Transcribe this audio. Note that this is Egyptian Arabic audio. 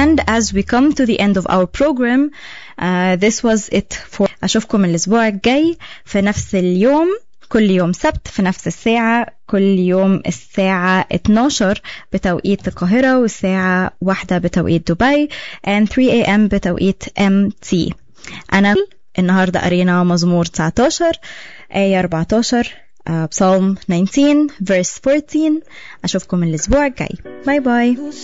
And as we come to the end of our program, uh, this was it for أشوفكم الأسبوع الجاي في نفس اليوم كل يوم سبت في نفس الساعة كل يوم الساعة 12 بتوقيت القاهرة والساعة 1 بتوقيت دبي and 3 a.m. بتوقيت MT أنا النهاردة قرينا مزمور 19 آية 14 uh, Psalm 19 verse 14 أشوفكم الأسبوع الجاي باي باي